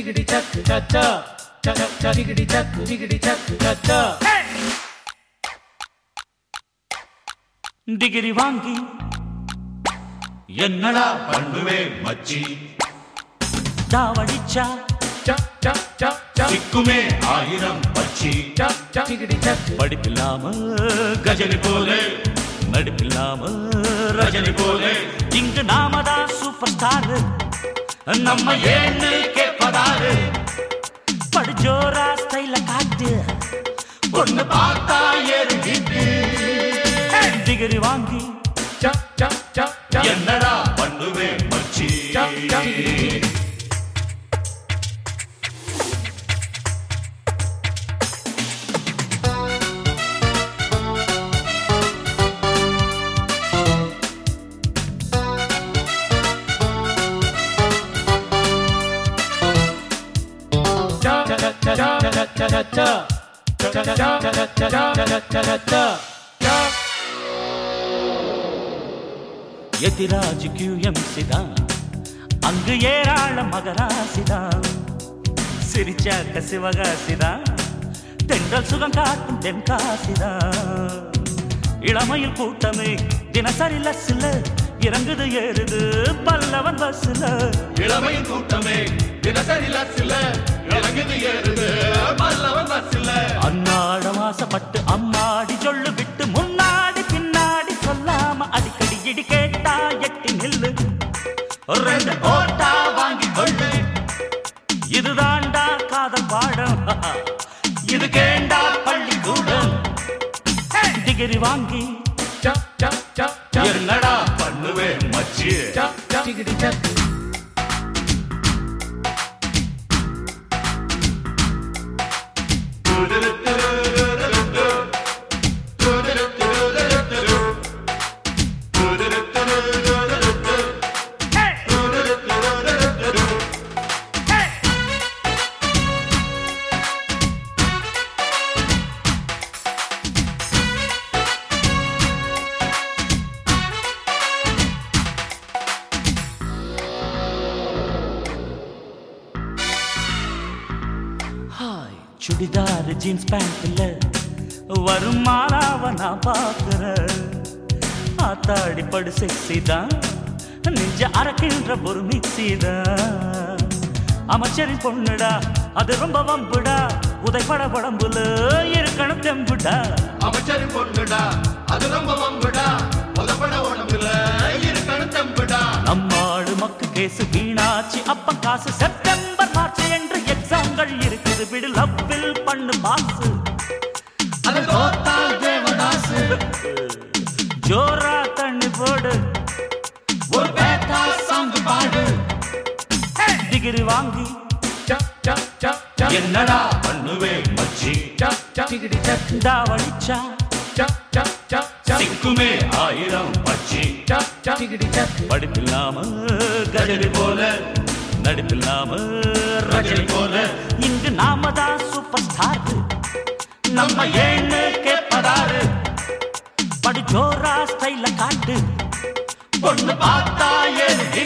chickity chuck cha cha cha cha cha chickity chuck chickity chuck cha cha degree வாங்கி என்னடா பண்ணுவே மச்சி தாவடிச்சா cha cha cha cha சிக்குமே ஆயிரம் பச்சி cha cha chickity chuck படிப்பில்லாம Kajani போலே நடிப்பில்லாம ரஜினி போலே இங்கு நாம தான் சூப்பர் ஸ்டார் நம்ம ஏன்னு கேட்பதாரு படுஜோரா ஸ்டைல காட்டு பொண்ணு பார்த்தா ஏறு வீட்டு டிகிரி வாங்கி cha cha cha cha என்னடா பண்ணுவே மச்சி cha cha chickity cha cha cha cha cha cha cha cha cha cha cha cha cha cha cha cha cha cha cha Ethiraj QMC தான் அங்கு ஏராள மகராசிதான் சிரிச்சாக்க சிவகாசிதான் தென்றல் சுகம் காட்டும் தென்காசிதான் இளமையில் கூட்டமே தினசரி லஸ்ல இறங்குது ஏறுது பல்லவன் பஸ்ல இளமையின் கூட்டமே தினசரி லட்சில இறங்குது ஏறுது பல்லவன் பஸ்ல அன்னாடம் ஆசைப்பட்டு அம்மாடி சொல்லு விட்டு முன்னாடி பின்னாடி சொல்லாம அடிக்கடி இடி கேட்டா எட்டி நில்லு ரெண்டு ஓட்டா வாங்கி கொள்ளு இதுதான்டா காதல் பாடம் இது கேண்டா பள்ளிக்கூடம் டிகிரி வாங்கி cha cha cha cha என்னடா பண்ணுவே மச்சி cha cha chickity chuck hi churidar jeans பேண்ட்ல வரும் மாலாவ நான் பாக்குறேன் ஆத்தாடி படு செக்ஸி தான் நெஞ்ச அரைக்கின்ற ஒரு மிக்ஸி தான் அமைச்சரின் பொண்ணுடா அது ரொம்ப வம்புடா உதைப்பட படம்புல இருக்கணும் தெம்புடா அமைச்சரின் பொண்ணுடா அது ரொம்ப வம்புடா உதப்பட உடம்புல இருக்கணும் தம்புடா நம்மாடு மக்கு கேசு வீணாச்சு அப்பம் காசு செப்டம்பர் மார்ச் என்று எக்ஸாம்கள் இருக்குது விடு லவ்வில் பண்ணு பாசு அது தோத்தால் தேவதாசு ஜோரா தண்ணி போடு ஒரு பேட்டா சாங் பாடு டிகிரி வாங்கி cha cha cha cha என்னடா பண்ணுவே மச்சி cha cha chickity chuck தாவடிச்சா cha cha cha cha சிக்குமே ஆயிரம் பச்சி cha cha chickity chuck படிப்பில்லாம Kajani போல நடிப்பில்லாம ரஜினி போல இங்கு நாம தான் சூப்பர் ஸ்டார் நம்ம ஏன்னு கேட்பதாரு படு ஜோரா ஸ்டைல காட்டு பொண்ணு பார்த்தா ஏறு